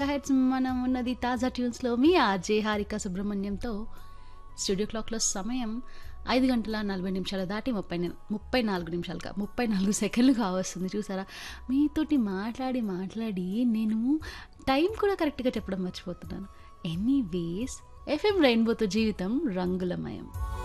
megahertz మనం ఉన్నది తాజా ట్యూన్స్లో మీ ఆర్జే హారిక సుబ్రహ్మణ్యంతో స్టూడియో క్లాక్లో సమయం ఐదు గంటల నలభై నిమిషాలు దాటి ముప్పై ని- ముప్పై నాలుగు నిమిషాలుగా ముప్పై నాలుగు సెకండ్లు కావస్తుంది చూసారా మీతోటి మాట్లాడి మాట్లాడి నేను టైం కూడా కరెక్ట్గా చెప్పడం మర్చిపోతున్నాను ఎనీవేస్ ఎఫ్ఎం రెయిన్బోతో జీవితం రంగులమయం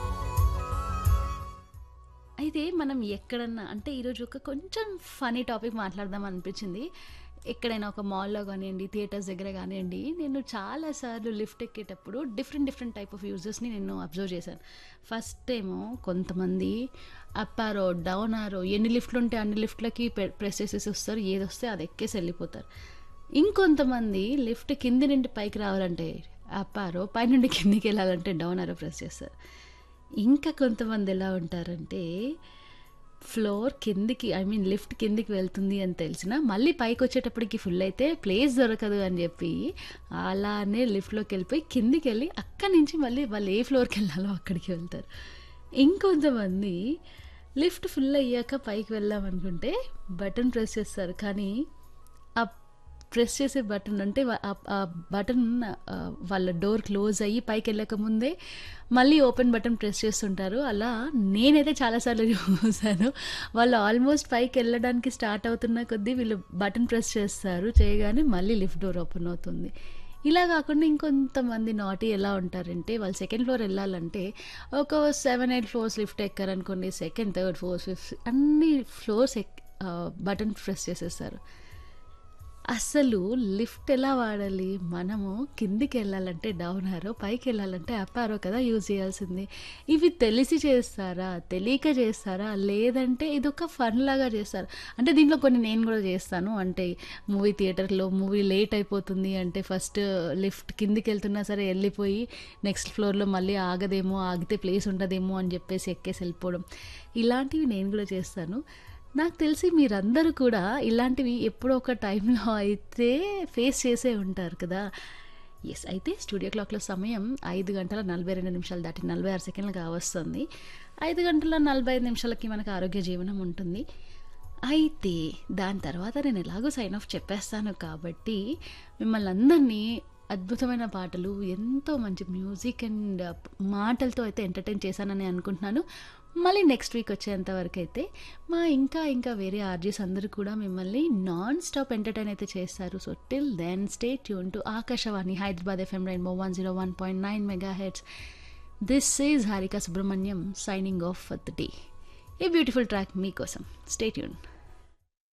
అయితే మనం ఎక్కడన్నా అంటే ఈరోజు ఒక కొంచెం ఫనీ టాపిక్ మాట్లాడదాం అనిపించింది ఎక్కడైనా ఒక మాల్లో కానివ్వండి థియేటర్స్ దగ్గర కానివ్వండి నేను చాలాసార్లు లిఫ్ట్ ఎక్కేటప్పుడు డిఫరెంట్ డిఫరెంట్ టైప్ ఆఫ్ యూజర్స్ని నేను అబ్జర్వ్ చేశాను ఫస్ట్ ఏమో కొంతమంది అప్ ఆరో డౌన్ ఆరో ఎన్ని లిఫ్ట్లు ఉంటే అన్ని లిఫ్ట్లకి ప్రెస్ చేసేసి వస్తారు ఏది వస్తే అది ఎక్కేసి వెళ్ళిపోతారు ఇంకొంతమంది లిఫ్ట్ కింది నుండి పైకి రావాలంటే అప్ ఆరో పైనుండి కిందికి వెళ్ళాలంటే డౌన్ ఆరో ప్రెస్ చేస్తారు ఇంకా కొంతమంది ఎలా ఉంటారంటే ఫ్లోర్ కిందికి ఐ మీన్ లిఫ్ట్ కిందికి వెళ్తుంది అని తెలిసిన మళ్ళీ పైకి వచ్చేటప్పటికి ఫుల్ అయితే ప్లేస్ దొరకదు అని చెప్పి అలానే లిఫ్ట్లోకి వెళ్ళిపోయి కిందికి వెళ్ళి అక్కడి నుంచి మళ్ళీ వాళ్ళు ఏ ఫ్లోర్కి వెళ్ళాలో అక్కడికి వెళ్తారు ఇంకొంతమంది లిఫ్ట్ ఫుల్ అయ్యాక పైకి వెళ్దాం అనుకుంటే బటన్ ప్రెస్ చేస్తారు కానీ ఆ ప్రెస్ చేసే బటన్ అంటే వా- ఆ- ఆ బటన్ ఆ, వాళ్ళ డోర్ క్లోజ్ అయ్యి పైకి వెళ్ళక ముందే మళ్ళీ ఓపెన్ బటన్ ప్రెస్ చేస్తుంటారు అలా నేనైతే చాలాసార్లు చూసాను వాళ్ళు ఆల్మోస్ట్ పైకి వెళ్ళడానికి స్టార్ట్ అవుతున్న కొద్దీ వీళ్ళు బటన్ ప్రెస్ చేస్తారు చేయగానే మళ్ళీ లిఫ్ట్ డోర్ ఓపెన్ అవుతుంది ఇలా కాకుండా ఇంకొంతమంది నాటి ఎలా ఉంటారంటే వాళ్ళు సెకండ్ ఫ్లోర్ వెళ్ళాలంటే ఒక సెవెన్ ఎయిట్ ఫ్లోర్స్ లిఫ్ట్ ఎక్కారనుకోండి సెకండ్ థర్డ్ ఫోర్త్ ఫిఫ్త్ అన్ని ఫ్లోర్స్ ఎక్ బటన్ ప్రెస్ చేసేస్తారు అసలు లిఫ్ట్ ఎలా వాడాలి మనము కిందికి వెళ్ళాలంటే డౌన్ ఆరో పైకి వెళ్ళాలంటే అప్ ఆరో కదా యూజ్ చేయాల్సింది ఇవి తెలిసి చేస్తారా తెలియక చేస్తారా లేదంటే ఇదొక ఫన్ లాగా చేస్తారు అంటే దీంట్లో కొన్ని నేను కూడా చేస్తాను అంటే మూవీ థియేటర్లో మూవీ లేట్ అయిపోతుంది అంటే ఫస్ట్ లిఫ్ట్ కిందికి వెళ్తున్నా సరే వెళ్ళిపోయి నెక్స్ట్ ఫ్లోర్లో మళ్ళీ ఆగదేమో ఆగితే ప్లేస్ ఉండదేమో అని చెప్పేసి ఎక్కేసి వెళ్ళిపోవడం ఇలాంటివి నేను కూడా చేస్తాను నాకు తెలిసి మీరందరూ కూడా ఇలాంటివి ఎప్పుడో ఒక టైంలో అయితే ఫేస్ చేసే ఉంటారు కదా ఎస్ అయితే స్టూడియో క్లాక్లో సమయం ఐదు గంటల నలభై రెండు నిమిషాలు దాటి నలభై ఆరు సెకండ్లుగా వస్తుంది ఐదు గంటల నలభై ఐదు నిమిషాలకి మనకు ఆరోగ్య జీవనం ఉంటుంది అయితే దాని తర్వాత నేను ఎలాగో సైన్ ఆఫ్ చెప్పేస్తాను కాబట్టి మిమ్మల్ని అందరినీ అద్భుతమైన పాటలు ఎంతో మంచి మ్యూజిక్ అండ్ మాటలతో అయితే ఎంటర్టైన్ చేశానని అనుకుంటున్నాను మళ్ళీ నెక్స్ట్ వీక్ వచ్చేంత వరకు అయితే మా ఇంకా ఇంకా వేరే ఆర్జీస్ అందరూ కూడా మిమ్మల్ని నాన్ స్టాప్ ఎంటర్టైన్ అయితే చేస్తారు so till then stay tune to Akashvani Hyderabad FM rainbow one zero one point nine mega hits this is Harika Subrahmanyam signing off for the day a beautiful track మీకోసం స్టే ట్యూన్